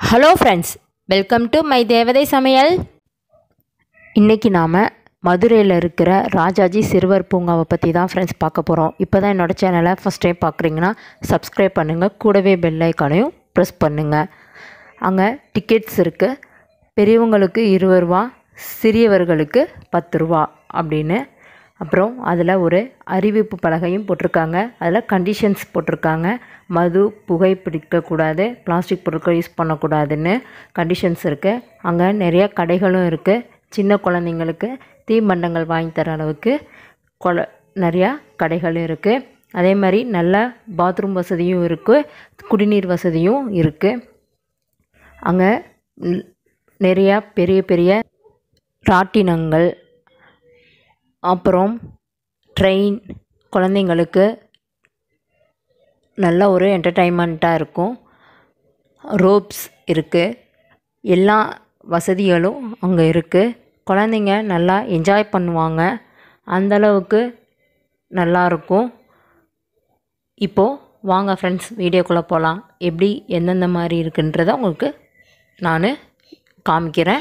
hello friends welcome to my தேவதை சமையல் இன்றைக்கி நாம் மதுரையில் இருக்கிற ராஜாஜி சிறுவர் பூங்காவை பற்றி தான் ஃப்ரெண்ட்ஸ் பார்க்க போகிறோம் இப்போ தான் என்னோடய சேனலை ஃபஸ்ட் டைம் பார்க்குறீங்கன்னா சப்ஸ்கிரைப் பண்ணுங்கள் கூடவே பெல் ஐக்கானையும் ப்ரெஸ் பண்ணுங்கள் அங்கே டிக்கெட்ஸ் இருக்குது பெரியவங்களுக்கு இருபது ரூபா சிறியவர்களுக்கு பத்து ரூபா அப்படின்னு அப்புறம் அதில் ஒரு அறிவிப்பு பலகையும் போட்டிருக்காங்க அதில் கண்டிஷன்ஸ் போட்டிருக்காங்க மது புகை பிடிக்கக்கூடாது பிளாஸ்டிக் பொருட்கள் யூஸ் பண்ணக்கூடாதுன்னு கண்டிஷன்ஸ் இருக்குது அங்கே நிறைய கடைகளும் இருக்குது சின்ன குழந்தைங்களுக்கு தீப்பண்டங்கள் வாங்கி தர அளவுக்கு கொல நிறையா கடைகள் இருக்குது அதே மாதிரி நல்ல பாத்ரூம் வசதியும் இருக்குது குடிநீர் வசதியும் இருக்குது அங்கே ந- நிறையா பெரிய பெரிய ராட்டினங்கள் அப்புறம் ட்ரெயின் குழந்தைங்களுக்கு நல்ல ஒரு என்டர்டைன்மெண்ட்டாக இருக்கும் ரோப்ஸ் இருக்குது எல்லா வசதிகளும் அங்கே இருக்குது குழந்தைங்க நல்லா என்ஜாய் பண்ணுவாங்க அந்தளவுக்கு நல்லாயிருக்கும் இப்போது வாங்க ஃப்ரெண்ட்ஸ் வீடியோக்குள்ளே போகலாம் எப்படி எந்தெந்த மாதிரி இருக்குன்றதை உங்களுக்கு நான் காமிக்கிறேன்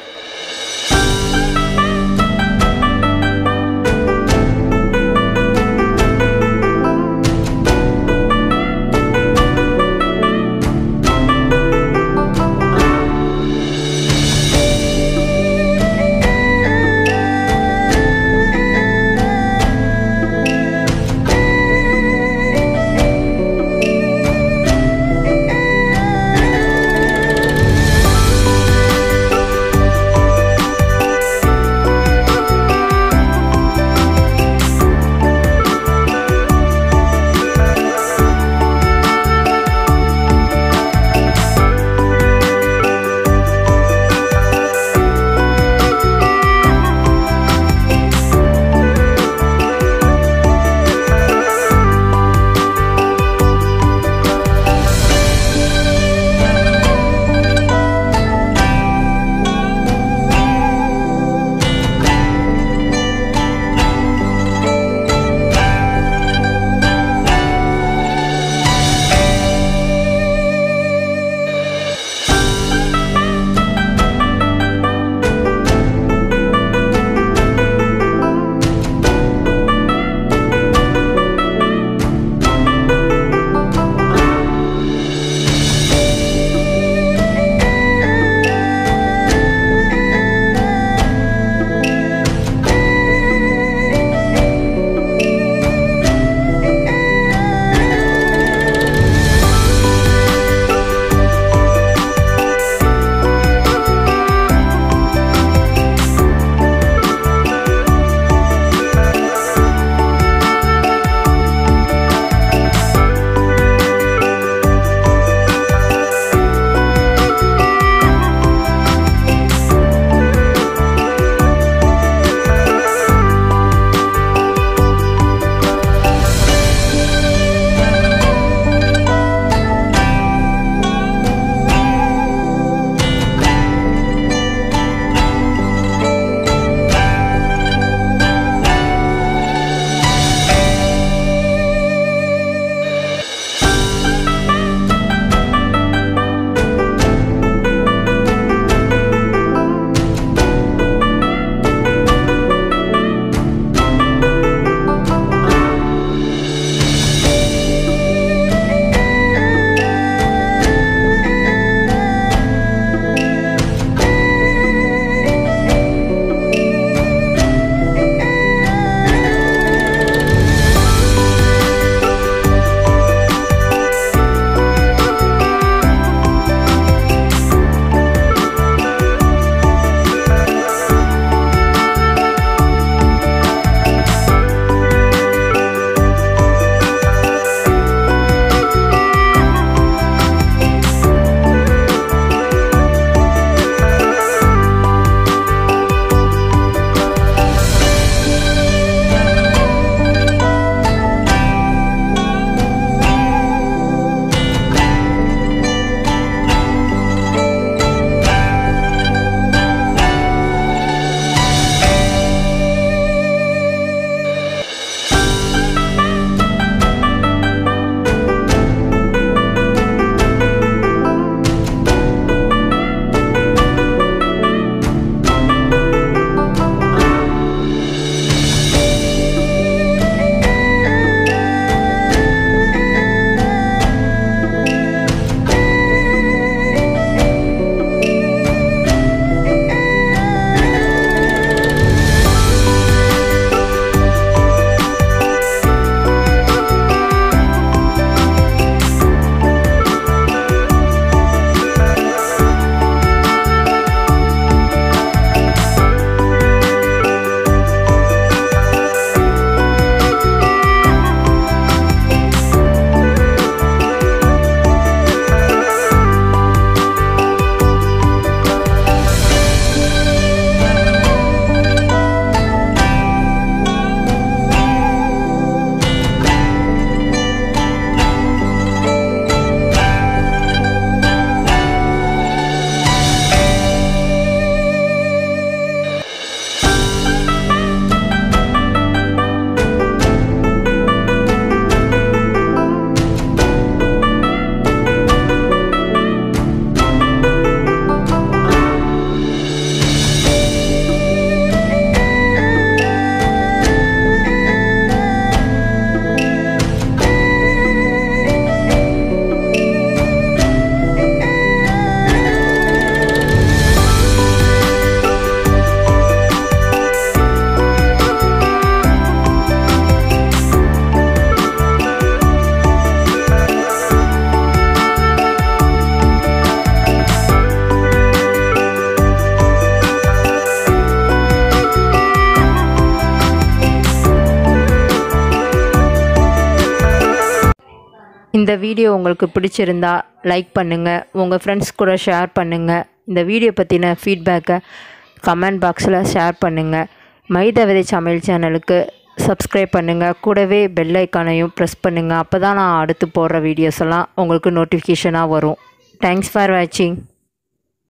இந்த வீடியோ உங்களுக்கு பிடிச்சிருந்தா லைக் பண்ணுங்கள் உங்கள் ஃப்ரெண்ட்ஸ் கூட ஷேர் பண்ணுங்கள் இந்த வீடியோ பற்றின ஃபீட்பேக்கை கமெண்ட் பாக்ஸில் ஷேர் பண்ணுங்கள் மைதவதை சமையல் சேனலுக்கு சப்ஸ்கிரைப் பண்ணுங்கள் கூடவே பெல் ஐக்கானையும் ப்ரெஸ் பண்ணுங்கள் அப்போ தான் நான் அடுத்து போடுற வீடியோஸ் எல்லாம் உங்களுக்கு நோட்டிஃபிகேஷனாக வரும் தேங்க்ஸ் ஃபார் வாட்சிங்